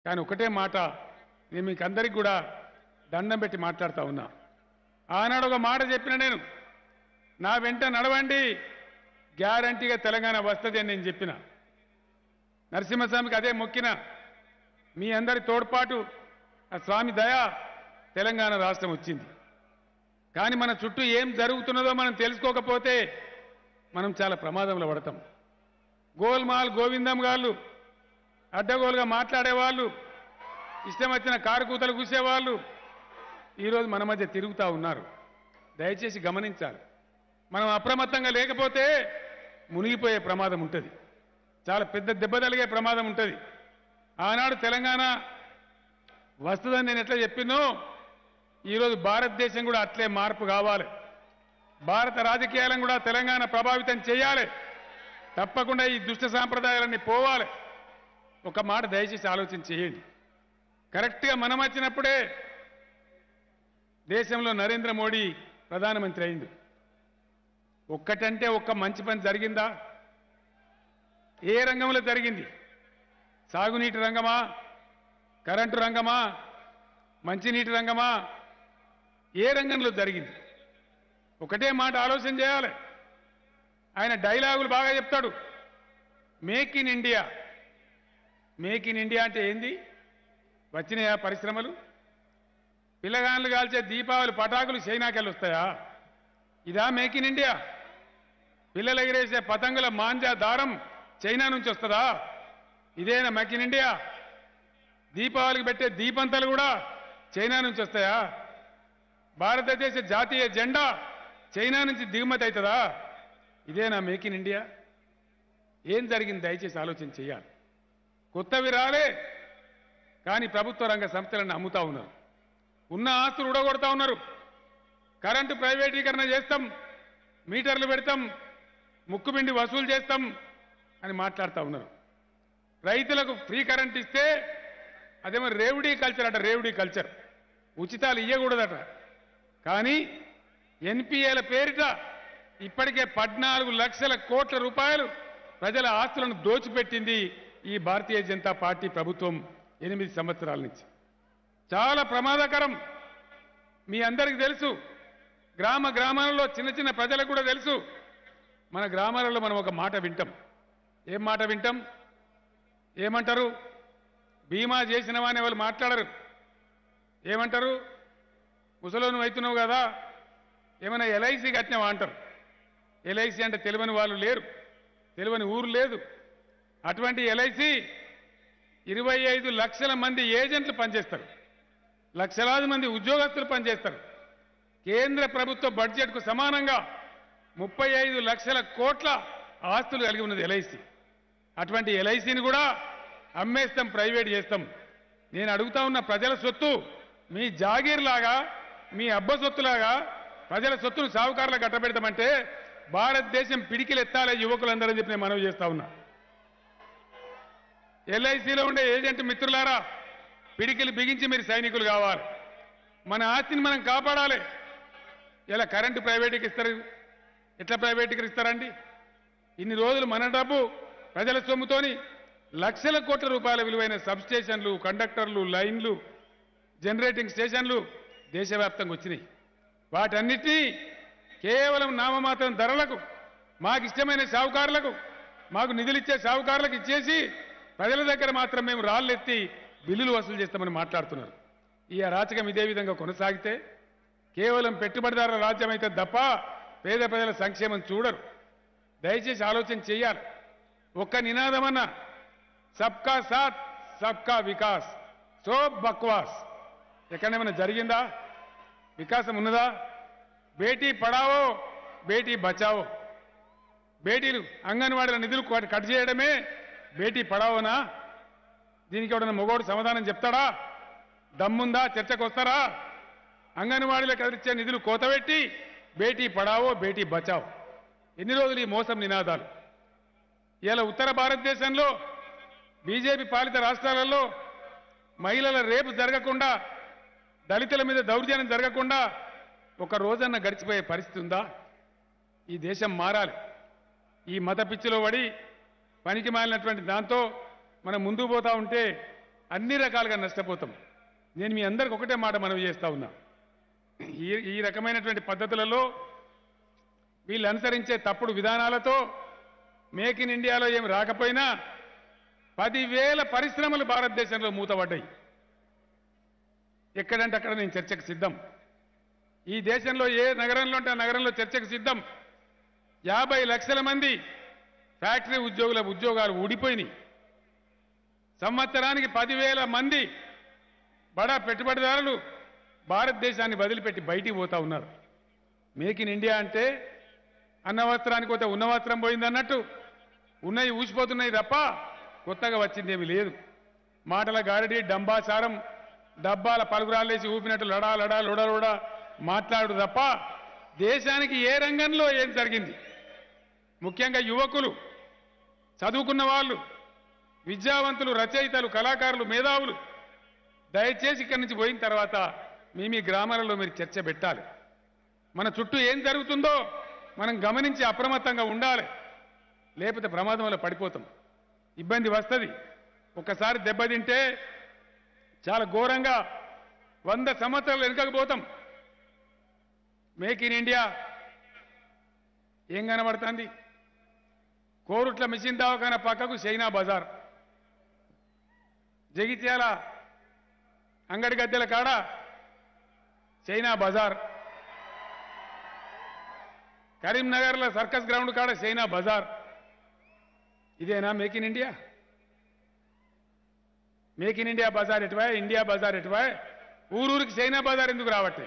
కానీ ఒకటే మాట నేను మీకు అందరికి కూడా దండం పెట్టి మాట్లాడుతా ఉన్నా ఆనాడు ఒక మాట చెప్పిన నేను నా వెంట నడవండి గ్యారంటీగా తెలంగాణ వస్తుంది అని నేను చెప్పిన నరసింహస్వామికి అదే మొక్కిన మీ అందరి తోడ్పాటు ఆ స్వామి దయ తెలంగాణ రాష్ట్రం వచ్చింది కానీ మన చుట్టూ ఏం జరుగుతున్నదో మనం తెలుసుకోకపోతే మనం చాలా ప్రమాదంలో పడతాం గోల్మాల్ గోవిందం గాళ్ళు అడ్డగోలుగా మాట్లాడేవాళ్ళు ఇష్టం వచ్చిన కారు కూతలు కూసేవాళ్ళు ఈరోజు మన మధ్య తిరుగుతూ ఉన్నారు దయచేసి గమనించాలి మనం అప్రమత్తంగా లేకపోతే మునిగిపోయే ప్రమాదం ఉంటుంది చాలా పెద్ద దెబ్బ తలిగే ప్రమాదం ఉంటుంది ఆనాడు తెలంగాణ వస్తుందని నేను ఎట్లా చెప్పినో ఈరోజు భారతదేశం కూడా అట్లే మార్పు కావాలి భారత రాజకీయాలను కూడా తెలంగాణ ప్రభావితం చేయాలి తప్పకుండా ఈ దుష్ట సాంప్రదాయాలన్నీ పోవాలి ఒక మాట దయచేసి ఆలోచన చేయండి కరెక్ట్గా మనం వచ్చినప్పుడే దేశంలో నరేంద్ర మోడీ ప్రధానమంత్రి అయింది ఒక్కటంటే ఒక్క మంచి పని జరిగిందా ఏ రంగంలో జరిగింది సాగునీటి రంగమా కరెంటు రంగమా మంచినీటి రంగమా ఏ రంగంలో జరిగింది ఒకటే మాట ఆలోచన చేయాలి ఆయన డైలాగులు బాగా చెప్తాడు make in India make in India అంటే ఏంది వచ్చినాయా పరిశ్రమలు పిల్లగాన్లు కాల్చే దీపావళి పటాకులు చైనాకెళ్ళి వస్తాయా ఇదా మేక్ ఇన్ ఇండియా పిల్లలు ఎగిరేసే పతంగుల మాంజా దారం చైనా నుంచి వస్తుందా ఇదేనా మేక్ ఇన్ ఇండియా దీపావళికి పెట్టే దీపంతలు కూడా చైనా నుంచి వస్తాయా భారతదేశ జాతీయ జెండా చైనా నుంచి దిగుమతి అవుతుందా ఇదేనా మేక్ ఇన్ ఇండియా ఏం జరిగింది దయచేసి ఆలోచన చేయాలి కొత్తవి రాలే కానీ ప్రభుత్వ రంగ సంస్థలను అమ్ముతా ఉన్నారు ఉన్న ఆస్తులు ఉడగొడతా ఉన్నారు కరెంటు ప్రైవేటీకరణ చేస్తాం మీటర్లు పెడతాం ముక్కుబిండి వసూలు చేస్తాం అని మాట్లాడుతూ ఉన్నారు రైతులకు ఫ్రీ కరెంట్ ఇస్తే అదేమో రేవుడీ కల్చర్ అట రేవుడీ కల్చర్ ఉచితాలు ఇవ్వకూడదట కానీ ఎన్పిఏల పేరిట ఇప్పటికే పద్నాలుగు లక్షల కోట్ల రూపాయలు ప్రజల ఆస్తులను దోచిపెట్టింది ఈ భారతీయ జనతా పార్టీ ప్రభుత్వం ఎనిమిది సంవత్సరాల నుంచి చాలా ప్రమాదకరం మీ అందరికీ తెలుసు గ్రామ గ్రామాలలో చిన్న చిన్న ప్రజలకు కూడా తెలుసు మన గ్రామాలలో మనం ఒక మాట వింటాం ఏం మాట వింటాం ఏమంటారు బీమా చేసిన వాని వాళ్ళు మాట్లాడరు ఏమంటారు ముసలోను అవుతున్నావు కదా ఏమైనా ఎల్ఐసి కట్టినావా అంటారు ఎల్ఐసి అంటే తెలియని వాళ్ళు లేరు తెలియని ఊరు లేదు అటువంటి ఎల్ఐసి ఇరవై ఐదు లక్షల మంది ఏజెంట్లు పనిచేస్తారు లక్షలాది మంది ఉద్యోగస్తులు పనిచేస్తారు కేంద్ర ప్రభుత్వ బడ్జెట్కు సమానంగా ముప్పై ఐదు లక్షల కోట్ల ఆస్తులు కలిగి ఉన్నది ఎల్ఐసి అటువంటి ఎల్ఐసిని కూడా అమ్మేస్తాం ప్రైవేట్ చేస్తాం నేను అడుగుతా ఉన్న ప్రజల సొత్తు మీ జాగీర్ లాగా మీ అబ్బ సొత్తులాగా ప్రజల సొత్తును సావుకారులకు కట్టబెడతామంటే భారతదేశం పిడికిలెత్తాలే యువకులందరూ చెప్పి నేను మనవి చేస్తా ఉన్నా ఎల్ఐసిలో ఉండే ఏజెంట్ మిత్రులారా పిడికిలు బిగించి మీరు సైనికులు కావాలి మన ఆస్తిని మనం కాపాడాలి ఇలా కరెంటు ప్రైవేట్కి ఇస్తారు ఎట్లా ప్రైవేట్కి ఇస్తారండి ఇన్ని రోజులు మన డబ్బు ప్రజల సొమ్ముతోని లక్షల కోట్ల రూపాయల విలువైన సబ్ స్టేషన్లు కండక్టర్లు లైన్లు జనరేటింగ్ స్టేషన్లు దేశవ్యాప్తంగా వచ్చినాయి వాటన్నిటినీ కేవలం నామమాత్రం ధరలకు మాకు ఇష్టమైన సావుకారులకు మాకు నిధులిచ్చే సావుకారులకు ఇచ్చేసి ప్రజల దగ్గర మాత్రం మేము రాళ్ళెత్తి బిల్లులు వసూలు చేస్తామని మాట్లాడుతున్నారు ఈ అరాచకం ఇదే విధంగా కొనసాగితే కేవలం పెట్టుబడిదారుల రాజ్యం అయితే తప్ప పేద ప్రజల సంక్షేమం చూడరు దయచేసి ఆలోచన చేయాలి ఒక్క నినాదమన్నా సబ్కా సాత్ సబ్కా వికాస్ సో బక్వాస్ ఎక్కడేమైనా జరిగిందా వికాసం ఉన్నదా బేటీ పడావో బేటీ బచావో బేటీలు అంగన్వాడీల నిధులు కట్ కట్ చేయడమే బేటీ పడావోనా దీనికి ఎవడన్నా మొగోడు సమాధానం చెప్తాడా దమ్ముందా చర్చకు వస్తారా అంగన్వాడీలకు కదిలిచ్చే నిధులు కోతబెట్టి బేటీ పడావో బేటీ బచావో ఎన్ని రోజులు ఈ మోసం నినాదాలు ఇలా ఉత్తర భారతదేశంలో బీజేపీ పాలిత రాష్ట్రాలలో మహిళల రేపు జరగకుండా దళితుల మీద దౌర్జన్యం జరగకుండా ఒక రోజన్న గడిచిపోయే పరిస్థితి ఉందా ఈ దేశం మారాలి ఈ మత పిచ్చిలో పడి పనికి మాలినటువంటి దాంతో మనం ముందుకు పోతా ఉంటే అన్ని రకాలుగా నష్టపోతాం నేను మీ అందరికి ఒకటే మాట మనవి చేస్తా ఉన్నా ఈ ఈ రకమైనటువంటి పద్ధతులలో వీళ్ళు అనుసరించే తప్పుడు విధానాలతో మేక్ ఇన్ ఇండియాలో ఏం రాకపోయినా పదివేల పరిశ్రమలు భారతదేశంలో మూతపడ్డాయి ఎక్కడంటే అక్కడ నేను చర్చకు సిద్ధం ఈ దేశంలో ఏ నగరంలో ఉంటే ఆ నగరంలో చర్చకు సిద్ధం యాభై లక్షల మంది ఫ్యాక్టరీ ఉద్యోగుల ఉద్యోగాలు ఊడిపోయినాయి సంవత్సరానికి పదివేల మంది బడా పెట్టుబడిదారులు భారతదేశాన్ని వదిలిపెట్టి బయటికి పోతా ఉన్నారు మేక్ ఇన్ ఇండియా అంటే అన్న వస్త్రానికి పోతే ఉన్న వస్త్రం పోయింది అన్నట్టు ఉన్నవి ఊసిపోతున్నాయి తప్ప కొత్తగా వచ్చిందేమీ లేదు మాటల గారడి డంబాచారం డబ్బాల పలుగురాలేసి ఊపినట్టు లడా లడా లొడ లొడ మాట్లాడు తప్ప దేశానికి ఏ రంగంలో ఏం జరిగింది ముఖ్యంగా యువకులు చదువుకున్న వాళ్ళు విద్యావంతులు రచయితలు కళాకారులు మేధావులు దయచేసి ఇక్కడి నుంచి పోయిన తర్వాత మీ మీ గ్రామాలలో మీరు చర్చ పెట్టాలి మన చుట్టూ ఏం జరుగుతుందో మనం గమనించి అప్రమత్తంగా ఉండాలి లేకపోతే ప్రమాదం వల్ల పడిపోతాం ఇబ్బంది వస్తుంది ఒక్కసారి దెబ్బతింటే చాలా ఘోరంగా వంద సంవత్సరాలు వెనుకపోతాం మేక్ ఇన్ ఇండియా ఏం కనబడుతుంది కోరుట్ల మిషన్ దవాఖాన పక్కకు చైనా బజార్ జగిత్యాల అంగడి గద్దెల కాడ చైనా బజార్ కరీంనగర్లో సర్కస్ గ్రౌండ్ కాడ చైనా బజార్ ఇదేనా make in India make in India బజార్ ఎటువా ఇండియా బజార్ ఎటువా ఊరూరికి చైనా బజార్ ఎందుకు రావట్లే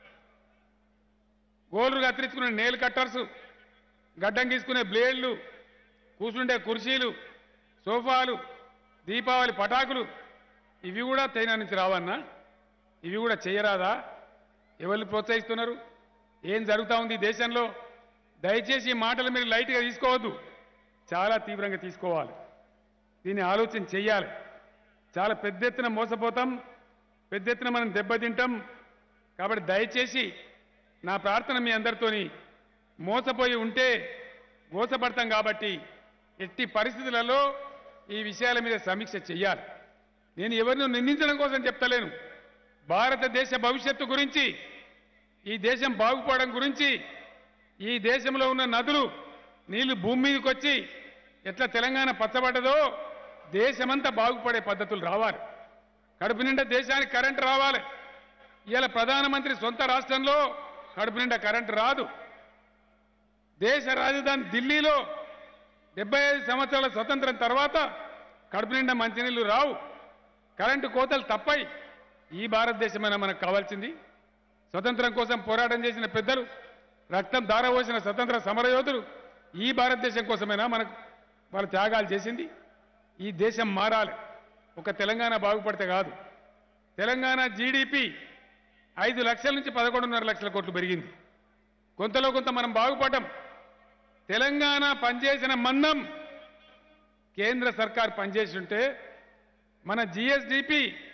గోల్రు కత్తిరించుకునే నేల్ కట్టర్స్ గడ్డం గీసుకునే బ్లేడ్లు కూర్చుండే కుర్చీలు సోఫాలు దీపావళి పటాకులు ఇవి కూడా చైనా నుంచి రావన్నా ఇవి కూడా చేయరాదా ఎవరిని ప్రోత్సహిస్తున్నారు ఏం జరుగుతా ఉంది ఈ దేశంలో దయచేసి ఈ మాటలు మీరు లైట్గా తీసుకోవద్దు చాలా తీవ్రంగా తీసుకోవాలి దీన్ని ఆలోచన చెయ్యాలి చాలా పెద్ద ఎత్తున మోసపోతాం పెద్ద ఎత్తున మనం దెబ్బతింటాం కాబట్టి దయచేసి నా ప్రార్థన మీ అందరితోని మోసపోయి ఉంటే మోసపడతాం కాబట్టి ఎట్టి పరిస్థితులలో ఈ విషయాల మీద సమీక్ష చెయ్యాలి నేను ఎవరిని నిందించడం కోసం చెప్తలేను భారతదేశ భవిష్యత్తు గురించి ఈ దేశం బాగుపడడం గురించి ఈ దేశంలో ఉన్న నదులు నీళ్లు భూమి మీదకి వచ్చి ఎట్లా తెలంగాణ పచ్చబడ్డదో దేశమంతా బాగుపడే పద్ధతులు రావాలి కడుపు నిండా దేశానికి కరెంటు రావాలి ఇవాళ ప్రధానమంత్రి సొంత రాష్ట్రంలో కడుపు నిండా కరెంటు రాదు దేశ రాజధాని ఢిల్లీలో డెబ్బై ఐదు సంవత్సరాల స్వతంత్రం తర్వాత కడుపు నిండా మంచినీళ్లు రావు కరెంటు కోతలు తప్పాయి ఈ భారతదేశమైనా మనకు కావాల్సింది స్వతంత్రం కోసం పోరాటం చేసిన పెద్దలు రక్తం దారవోసిన స్వతంత్ర సమరయోధులు ఈ భారతదేశం కోసమైనా మనకు వాళ్ళ త్యాగాలు చేసింది ఈ దేశం మారాలి ఒక తెలంగాణ బాగుపడితే కాదు తెలంగాణ జీడిపి ఐదు లక్షల నుంచి పదకొండున్నర లక్షల కోట్లు పెరిగింది కొంతలో కొంత మనం బాగుపడ్డాం తెలంగాణ పనిచేసిన మందం కేంద్ర సర్కార్ పనిచేసి ఉంటే మన జిఎస్డిపి